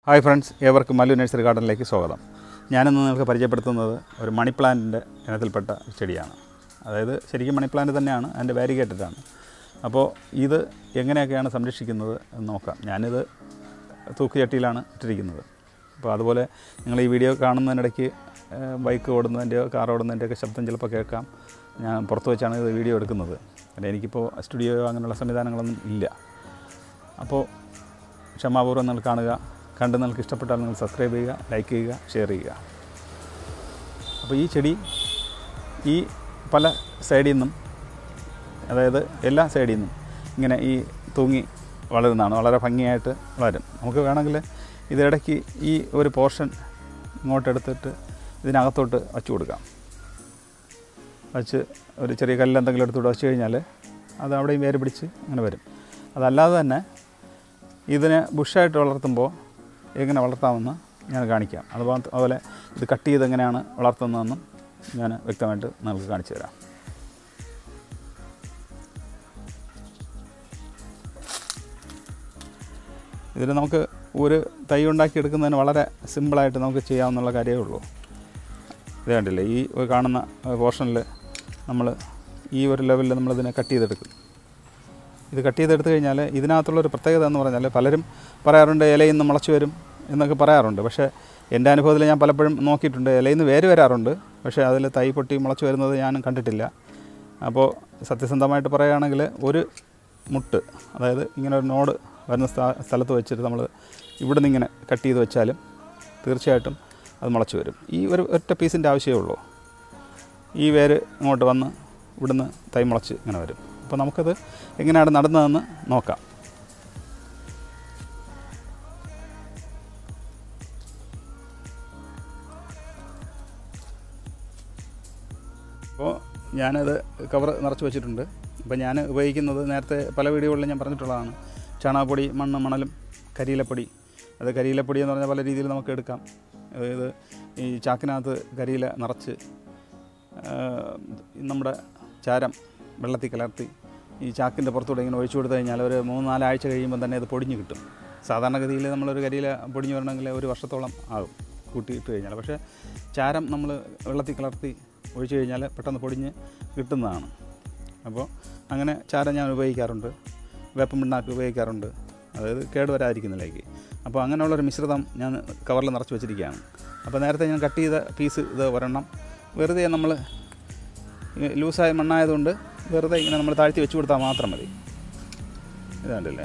Hi friends ഏവർക്കും Mallu nursery ഗാർഡനിലേക്ക് സ്വാഗതം ഞാനിന്ന് നിങ്ങൾക്ക് പരിചയപ്പെടുത്തുന്നത് ഒരു മണി പ്ലാന്റിൻ്റെ ഇനത്തിൽപ്പെട്ട ഒരു ചെടിയാണ് അതായത് ശരിക്കും മണി പ്ലാന്റ് തന്നെയാണ് അതിൻ്റെ വാരിഗേറ്റഡാണ് അപ്പോൾ ഇത് എങ്ങനെയൊക്കെയാണ് സംരക്ഷിക്കുന്നത് എന്ന് നോക്കാം ഞാനിത് തൂക്കുചട്ടിയിലാണ് ഇട്ടിരിക്കുന്നത് അപ്പോൾ അതുപോലെ നിങ്ങൾ ഈ വീഡിയോ കാണുന്നതിനിടയ്ക്ക് ഏഹ്, ബൈക്ക് ഓടുന്നതിൻ്റെയോ കാർ ഓടുന്നതിൻ്റെയൊക്കെ ശബ്ദം ചിലപ്പോൾ കേൾക്കാം ഞാൻ പുറത്ത് വെച്ചാണ് ഇത് വീഡിയോ എടുക്കുന്നത് കാരണം എനിക്കിപ്പോൾ സ്റ്റുഡിയോയോ അങ്ങനെയുള്ള സംവിധാനങ്ങളൊന്നും ഇല്ല അപ്പോൾ ക്ഷമാപൂർവ്വം നിങ്ങൾ കാണുക കണ്ട് നിങ്ങൾക്ക് ഇഷ്ടപ്പെട്ടാൽ നിങ്ങൾ സബ്സ്ക്രൈബ് ചെയ്യുക ലൈക്ക് ചെയ്യുക ഷെയർ ചെയ്യുക അപ്പോൾ ഈ ചെടി ഈ പല സൈഡിൽ നിന്നും അതായത് എല്ലാ സൈഡിൽ നിന്നും ഇങ്ങനെ ഈ തൂങ്ങി വളരുന്നതാണ് വളരെ ഭംഗിയായിട്ട് വളരും നമുക്ക് വേണമെങ്കിൽ ഇതിടയ്ക്ക് ഈ ഒരു പോർഷൻ ഇങ്ങോട്ടെടുത്തിട്ട് ഇതിനകത്തോട്ട് വച്ച് കൊടുക്കാം വച്ച് ഒരു ചെറിയ കല്ല് എന്തെങ്കിലും എടുത്തുകൂടെ വച്ച് കഴിഞ്ഞാൽ അത് അവിടെയും വേര് പിടിച്ച് അങ്ങനെ വരും അതല്ലാതെ തന്നെ ഇതിനെ ബുഷായിട്ട് വളർത്തുമ്പോൾ എങ്ങനെ വളർത്താമെന്ന് ഞാൻ കാണിക്കാം അതുപോലെ അതുപോലെ ഇത് കട്ട് ചെയ്ത് എങ്ങനെയാണ് വളർത്തുന്നതെന്നും ഞാൻ വ്യക്തമായിട്ട് നിങ്ങൾക്ക് കാണിച്ചു തരാം ഇതിൽ നമുക്ക് ഒരു തൈ ഉണ്ടാക്കി എടുക്കുന്നതിന് വളരെ സിമ്പിളായിട്ട് നമുക്ക് ചെയ്യാവുന്നുള്ള കാര്യമേ ഉള്ളൂ ഇത് കണ്ടില്ലേ ഈ ഒരു കാണുന്ന പോർഷനിൽ നമ്മൾ ഈ ഒരു ലെവലിൽ നമ്മളിതിനെ കട്ട് ചെയ്തെടുക്കും ഇത് കട്ട് ചെയ്തെടുത്ത് കഴിഞ്ഞാൽ ഇതിനകത്തുള്ളൊരു പ്രത്യേകത എന്ന് പറഞ്ഞാൽ പലരും പറയാറുണ്ട് ഇലയിൽ നിന്ന് മുളച്ച് വരും എന്നൊക്കെ പറയാറുണ്ട് പക്ഷേ എൻ്റെ അനുഭവത്തിൽ ഞാൻ പലപ്പോഴും നോക്കിയിട്ടുണ്ട് ഇലയിൽ നിന്ന് വേര് വരാറുണ്ട് പക്ഷേ അതിൽ തൈ പൊട്ടി മുളച്ച് വരുന്നത് ഞാൻ കണ്ടിട്ടില്ല അപ്പോൾ സത്യസന്ധമായിട്ട് പറയുകയാണെങ്കിൽ ഒരു മുട്ട് അതായത് ഇങ്ങനെ ഒരു നോഡ് വരുന്ന സ്ഥ- സ്ഥലത്ത് വെച്ചിട്ട് നമ്മൾ ഇവിടെ നിന്ന് ഇങ്ങനെ കട്ട് ചെയ്ത് വെച്ചാലും തീർച്ചയായിട്ടും അത് മുളച്ച് വരും ഈ ഒരു ഒറ്റ പീസിൻ്റെ ആവശ്യമേ ഉള്ളൂ ഈ വേര് ഇങ്ങോട്ട് വന്ന് ഇവിടുന്ന് തൈ മുളച്ച് ഇങ്ങനെ വരും അപ്പോൾ നമുക്കത് എങ്ങനെയാണ് നടന്നതെന്ന് നോക്കാം അപ്പോൾ ഞാനത് കവർ നിറച്ച് വെച്ചിട്ടുണ്ട് അപ്പോൾ ഞാൻ ഉപയോഗിക്കുന്നത് നേരത്തെ പല വീഡിയോകളിലും ഞാൻ പറഞ്ഞിട്ടുള്ളതാണ് ചാണകപ്പൊടി മണ്ണ് മണലും കരിയിലപ്പൊടി അത് കരിയിലപ്പൊടി എന്ന് പറഞ്ഞാൽ പല രീതിയിൽ നമുക്ക് എടുക്കാം അതായത് ഈ ചാക്കിനകത്ത് കരിയില നിറച്ച് ആ, നമ്മുടെ ചാരം വെള്ളത്തിൽ കലർത്തി ഈ ചാക്കിൻ്റെ പുറത്തൂടെ ഇങ്ങനെ ഒഴിച്ചു കൊടുത്തു കഴിഞ്ഞാൽ ഒരു മൂന്ന് നാലാഴ്ച കഴിയുമ്പോൾ തന്നെ അത് പൊടിഞ്ഞ് കിട്ടും സാധാരണഗതിയിൽ നമ്മളൊരു കരിയില പൊടിഞ്ഞ് വരണമെങ്കിൽ ഒരു വർഷത്തോളം ആകും കൂട്ടിയിട്ട് കഴിഞ്ഞാൽ പക്ഷേ ചാരം നമ്മൾ വെള്ളത്തിൽ കലർത്തി ഒഴിച്ചു കഴിഞ്ഞാൽ പെട്ടെന്ന് പൊടിഞ്ഞ് കിട്ടുന്നതാണ് അപ്പോൾ അങ്ങനെ ചാരം ഞാൻ ഉപയോഗിക്കാറുണ്ട് വേപ്പം പിണ്ണാക്ക് ഉപയോഗിക്കാറുണ്ട് അതായത് കേട് വരാതിരിക്കുന്നില്ലേക്ക് അപ്പോൾ അങ്ങനെയുള്ളൊരു മിശ്രിതം ഞാൻ കവറിൽ നിറച്ച് വെച്ചിരിക്കുകയാണ് അപ്പോൾ നേരത്തെ ഞാൻ കട്ട് ചെയ്ത പീസ് ഇത് ഒരെണ്ണം വെറുതെ നമ്മൾ ലൂസായ മണ്ണായതുകൊണ്ട് വെറുതെ ഇങ്ങനെ നമ്മൾ താഴ്ത്തി വെച്ച് കൊടുത്താൽ മാത്രം മതി ഇതാണ്ടല്ലേ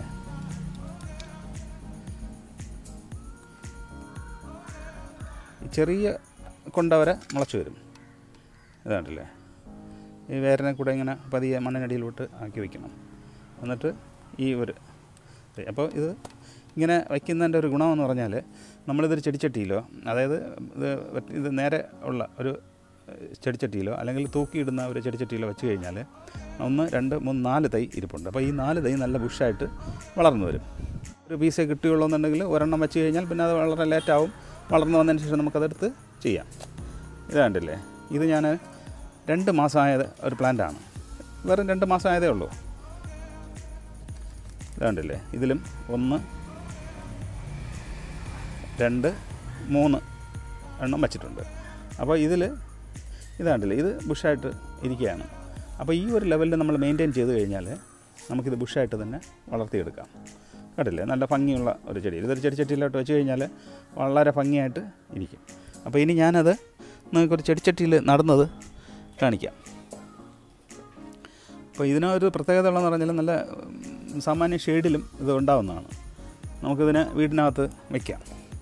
ഈ ചെറിയ കൊണ്ടവരെ മുളച്ച് വരും ഇതാണ്ടല്ലേ ഈ വേരിനെ കൂടെ ഇങ്ങനെ പതിയെ മണ്ണിനടിയിലോട്ട് ആക്കി വയ്ക്കണം എന്നിട്ട് ഈ ഒരു ഇത്. അപ്പോൾ ഇത് ഇങ്ങനെ വയ്ക്കുന്നതിൻ്റെ ഒരു ഗുണമെന്ന് പറഞ്ഞാൽ നമ്മളിതൊരു ചെടിച്ചട്ടിയിലോ അതായത് ഇത് വെട്ട്- ഇത് നേരെ ഉള്ള ഒരു ഏഹ്, ചെടിച്ചട്ടിയിലോ അല്ലെങ്കിൽ തൂക്കിയിടുന്ന ഒരു ചെടിച്ചട്ടിയിലോ വെച്ച് കഴിഞ്ഞാൽ ഒന്ന് രണ്ട് മൂന്ന് നാല് തൈ ഇരിപ്പുണ്ട് അപ്പോൾ ഈ നാല് തൈ നല്ല ബുഷായിട്ട് വളർന്നു വരും ഒരു പീസേ കിട്ടുകയുള്ളൂ എന്നുണ്ടെങ്കിൽ ഒരെണ്ണം വെച്ച് കഴിഞ്ഞാൽ പിന്നെ അത് വളരെ ലേറ്റാവും വളർന്നു വന്നതിന് ശേഷം നമുക്കതെടുത്ത് ചെയ്യാം ഇത് കണ്ടില്ലേ ഇത് ഞാൻ രണ്ട് മാസമായത് ഒരു പ്ലാന്റാണ് വെറും രണ്ട് മാസമായതേ ഉള്ളൂ ഇത് കണ്ടില്ലേ ഇതിലും ഒന്ന് രണ്ട് മൂന്ന് എണ്ണം വച്ചിട്ടുണ്ട് അപ്പോൾ ഇതിൽ ഇത് കണ്ടില്ലേ ഇത് ബുഷായിട്ട് ഇരിക്കുകയാണ് അപ്പോൾ ഈ ഒരു ലെവലിൽ നമ്മൾ മെയിൻറ്റെയിൻ ചെയ്ത് കഴിഞ്ഞാൽ നമുക്കിത് ബുഷായിട്ട് തന്നെ വളർത്തിയെടുക്കാം കണ്ടില്ലേ നല്ല ഭംഗിയുള്ള ഒരു ചെടി ഇതൊരു ചെടിച്ചട്ടിയിലോട്ട് വെച്ച് കഴിഞ്ഞാൽ വളരെ ഭംഗിയായിട്ട് ഇരിക്കും അപ്പോൾ ഇനി ഞാനത് നിങ്ങൾക്കൊരു ചെടിച്ചട്ടിയിൽ നടുന്നത് കാണിക്കാം അപ്പോൾ ഇതിനൊരു പ്രത്യേകത ഉള്ളതെന്ന് പറഞ്ഞാൽ നല്ല ഉം, സാമാന്യ ഷെയ്ഡിലും ഇത് ഉണ്ടാവുന്നതാണ് നമുക്കിതിനെ വീടിനകത്ത് വയ്ക്കാം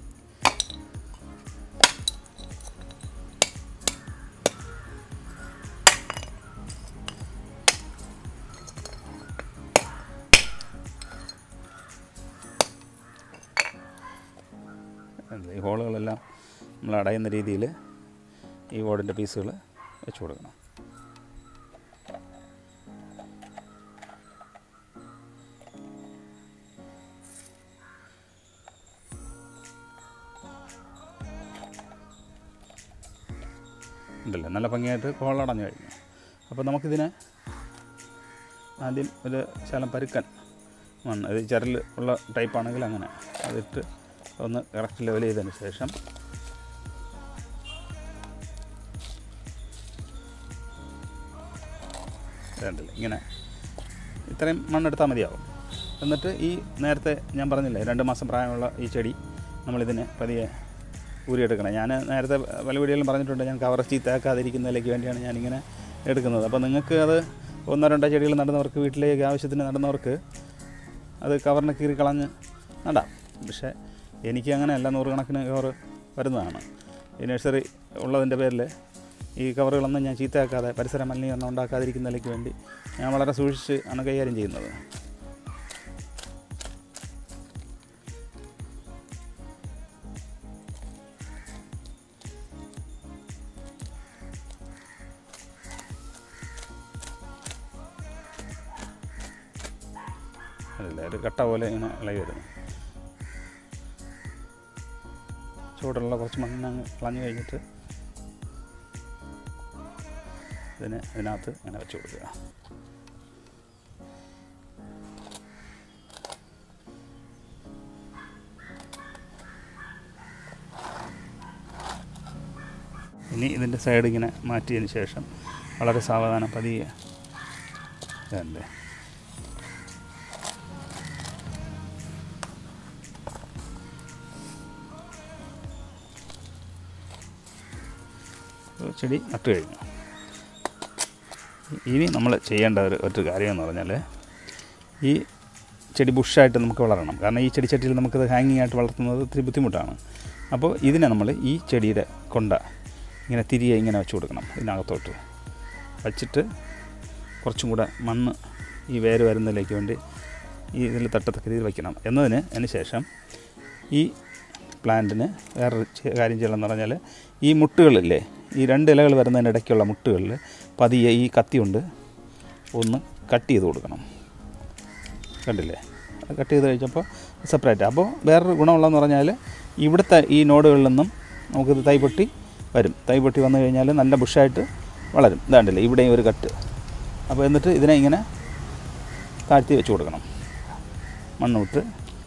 ഈ ഹോളുകളെല്ലാം നമ്മൾ അടയുന്ന രീതിയിൽ ഈ ഓടിൻ്റെ പീസുകൾ വെച്ച് കൊടുക്കണം ഉണ്ടല്ലോ നല്ല ഭംഗിയായിട്ട് ഹോളടഞ്ഞു കഴിഞ്ഞു അപ്പോൾ നമുക്കിതിനെ ആദ്യം ഒരു ശലം പരുക്കൻ മണ്ണ് ഇത് ചരൽ ഉള്ള ടൈപ്പാണെങ്കിൽ അങ്ങനെ അതിട്ട് ഒന്ന് കറക്റ്റ് ലെവൽ ചെയ്തതിന് ശേഷം വേണ്ടില്ല ഇങ്ങനെ ഇത്രയും മണ്ണെടുത്താൽ മതിയാവും എന്നിട്ട് ഈ നേരത്തെ ഞാൻ പറഞ്ഞില്ലേ രണ്ട് മാസം പ്രായമുള്ള ഈ ചെടി നമ്മളിതിനെ പതിയെ ഊരിയെടുക്കണം ഞാൻ നേരത്തെ പല വീഡിയോയിലും പറഞ്ഞിട്ടുണ്ട് ഞാൻ കവർ ചീത്തയാക്കാതിരിക്കുന്നതിലേക്ക് വേണ്ടിയാണ് ഞാനിങ്ങനെ എടുക്കുന്നത് അപ്പോൾ നിങ്ങൾക്ക് അത് ഒന്നോ രണ്ടോ ചെടികൾ നടുന്നവർക്ക് വീട്ടിലേക്ക് ആവശ്യത്തിന് നടുന്നവർക്ക് അത് കവറിന് കീറി കളഞ്ഞ് നടാം പക്ഷേ എനിക്ക് അങ്ങനെയല്ല നൂറുകണക്കിന് കവർ വരുന്നതാണ് ഈ നഴ്സറി ഉള്ളതിൻ്റെ പേരിൽ ഈ കവറുകളൊന്നും ഞാൻ ചീത്തയാക്കാതെ പരിസര മലിനീകരണം ഉണ്ടാക്കാതിരിക്കുന്നതിലേക്ക് വേണ്ടി ഞാൻ വളരെ സൂക്ഷിച്ച് ആണ് കൈകാര്യം ചെയ്യുന്നത് അല്ല ഒരു കട്ട പോലെ ഇങ്ങനെ ഇളകി വരുന്നു ചൂടുള്ള കുറച്ച് മണ്ണ് അങ്ങ് കളഞ്ഞു കഴിഞ്ഞിട്ട് ഇതിനെ ഇതിനകത്ത് ഇങ്ങനെ വെച്ച് കൊടുക്കുക ഇനി ഇതിൻ്റെ സൈഡ് ഇങ്ങനെ മാറ്റിയതിന് ശേഷം വളരെ സാവധാനം പതിയെ ഇതല്ലേ ചെടി നട്ട് കഴിഞ്ഞു ഇനി നമ്മൾ ചെയ്യേണ്ട ഒരു ഒരു കാര്യം എന്ന് പറഞ്ഞാൽ ഈ ചെടി ബുഷായിട്ട് നമുക്ക് വളരണം കാരണം ഈ ചെടി ചട്ടിയിൽ നമുക്കത് ഹാങ്ങിങ് ആയിട്ട് വളർത്തുന്നത് ഇത്തിരി ബുദ്ധിമുട്ടാണ് അപ്പോൾ ഇതിനെ നമ്മൾ ഈ ചെടിയുടെ കൊണ്ട ഇങ്ങനെ തിരികെ ഇങ്ങനെ വെച്ച് കൊടുക്കണം ഇതിനകത്തോട്ട് വച്ചിട്ട് കുറച്ചും കൂടെ മണ്ണ് ഈ വേര് വരുന്നതിലേക്ക് വേണ്ടി ഈ ഇതിൽ തട്ടത്തക്ക രീതിയിൽ വയ്ക്കണം എന്നതിന് അതിന് ശേഷം ഈ പ്ലാന്റിന് വേറൊരു ചെ- കാര്യം ചെയ്യണമെന്ന് പറഞ്ഞാൽ ഈ മുട്ടുകളില്ലേ ഈ രണ്ട് ഇലകൾ വരുന്നതിനിടയ്ക്കുള്ള മുട്ടുകളിൽ പതിയെ ഈ കത്തി കൊണ്ട് ഒന്ന് കട്ട് ചെയ്ത് കൊടുക്കണം കണ്ടില്ലേ അത് കട്ട് ചെയ്ത് കഴിച്ചപ്പോൾ സെപ്പറേറ്റ് അപ്പോൾ വേറൊരു ഗുണമുള്ളതെന്ന് പറഞ്ഞാൽ ഇവിടുത്തെ ഈ നോഡുകളിൽ നിന്നും നമുക്കിത് തൈ പൊട്ടി വരും തൈ പൊട്ടി വന്നു കഴിഞ്ഞാൽ നല്ല ബുഷായിട്ട് വളരും ഇതാണ്ടില്ലേ ഇവിടെയും ഒരു കട്ട് അപ്പോൾ എന്നിട്ട് ഇതിനെ ഇങ്ങനെ താഴ്ത്തി വെച്ച് കൊടുക്കണം മണ്ണ് വിട്ട്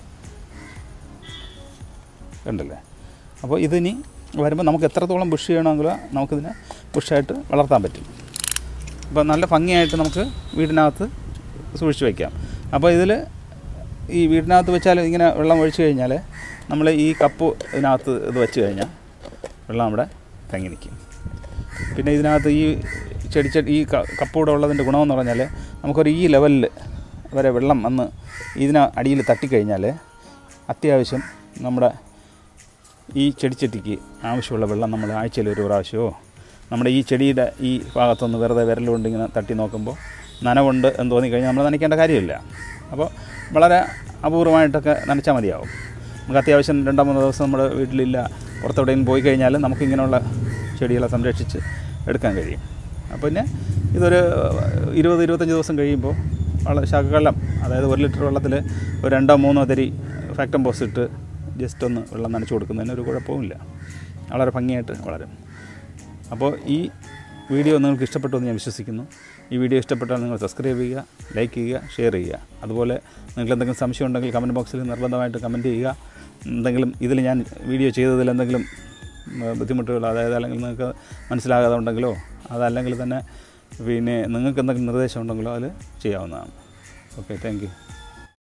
കണ്ടില്ലേ അപ്പോൾ ഇതിനി വരുമ്പോൾ നമുക്ക് എത്രത്തോളം ബുഷ് ചെയ്യണമെങ്കിലോ നമുക്കിതിനെ ബുഷായിട്ട് വളർത്താൻ പറ്റും അപ്പോൾ നല്ല ഭംഗിയായിട്ട് നമുക്ക് വീടിനകത്ത് സൂക്ഷിച്ച് വയ്ക്കാം അപ്പോൾ ഇതിൽ ഈ വീടിനകത്ത് വെച്ചാൽ ഇങ്ങനെ വെള്ളം ഒഴിച്ച് കഴിഞ്ഞാൽ നമ്മൾ ഈ കപ്പ് ഇതിനകത്ത് ഇത് വെച്ച് കഴിഞ്ഞാൽ വെള്ളം അവിടെ തങ്ങി നിൽക്കും പിന്നെ ഇതിനകത്ത് ഈ ചെടി ചെടി ഈ ക- കപ്പൂടെ ഉള്ളതിൻ്റെ ഗുണമെന്ന് പറഞ്ഞാൽ നമുക്കൊരു ഈ ലെവലിൽ വരെ വെള്ളം വന്ന് ഇതിന് അടിയിൽ തട്ടിക്കഴിഞ്ഞാൽ അത്യാവശ്യം നമ്മുടെ ഈ ചെടിച്ചട്ടിക്ക് ആവശ്യമുള്ള വെള്ളം നമ്മൾ ആഴ്ചയിൽ ഒരു പ്രാവശ്യമോ നമ്മുടെ ഈ ചെടിയുടെ ഈ ഭാഗത്തൊന്ന് വെറുതെ വിരലുകൊണ്ട് ഇങ്ങനെ തട്ടി നോക്കുമ്പോൾ നനവുണ്ട് എന്ന് തോന്നിക്കഴിഞ്ഞാൽ നമ്മൾ നനയ്ക്കേണ്ട കാര്യമില്ല അപ്പോൾ വളരെ അപൂർവമായിട്ടൊക്കെ നനച്ചാൽ മതിയാവും നമുക്ക് അത്യാവശ്യം രണ്ടോ മൂന്നോ ദിവസം നമ്മുടെ വീട്ടിലില്ല പുറത്തെവിടെയെങ്കിലും പോയി കഴിഞ്ഞാൽ നമുക്ക് ഇങ്ങനെയുള്ള ചെടികളെ സംരക്ഷിച്ച് എടുക്കാൻ കഴിയും അപ്പോൾ പിന്നെ ഇതൊരു ഇരുപത് ഇരുപത്തഞ്ച് ദിവസം കഴിയുമ്പോൾ വളരെ ശകലം അതായത് ഒരു ലിറ്റർ വെള്ളത്തിൽ ഒരു രണ്ടോ മൂന്നോ തരി ഫാക്ടം ബോസ് ഇട്ട് ജസ്റ്റ് ഒന്ന് വെള്ളം നനച്ച് കൊടുക്കുന്നതിന് ഒരു കുഴപ്പവുമില്ല വളരെ ഭംഗിയായിട്ട് വളരും അപ്പോൾ ഈ വീഡിയോ നിങ്ങൾക്ക് ഇഷ്ടപ്പെട്ടു എന്ന് ഞാൻ വിശ്വസിക്കുന്നു ഈ വീഡിയോ ഇഷ്ടപ്പെട്ടാൽ നിങ്ങൾ സബ്സ്ക്രൈബ് ചെയ്യുക ലൈക്ക് ചെയ്യുക ഷെയർ ചെയ്യുക അതുപോലെ നിങ്ങൾക്ക് എന്തെങ്കിലും സംശയം ഉണ്ടെങ്കിൽ കമൻറ്റ് ബോക്സിൽ നിർബന്ധമായിട്ട് കമൻറ്റ് ചെയ്യുക എന്തെങ്കിലും ഇതിൽ ഞാൻ വീഡിയോ ചെയ്തതിൽ എന്തെങ്കിലും ഉം, ബുദ്ധിമുട്ടുകൾ അതായത് അല്ലെങ്കിൽ നിങ്ങൾക്ക് മനസ്സിലാകാതെ ഉണ്ടെങ്കിലോ അതല്ലെങ്കിൽ തന്നെ പിന്നെ നിങ്ങൾക്ക് എന്തെങ്കിലും നിർദ്ദേശം ഉണ്ടെങ്കിലോ അതിൽ ചെയ്യാവുന്നതാണ് ഓക്കെ താങ്ക് യു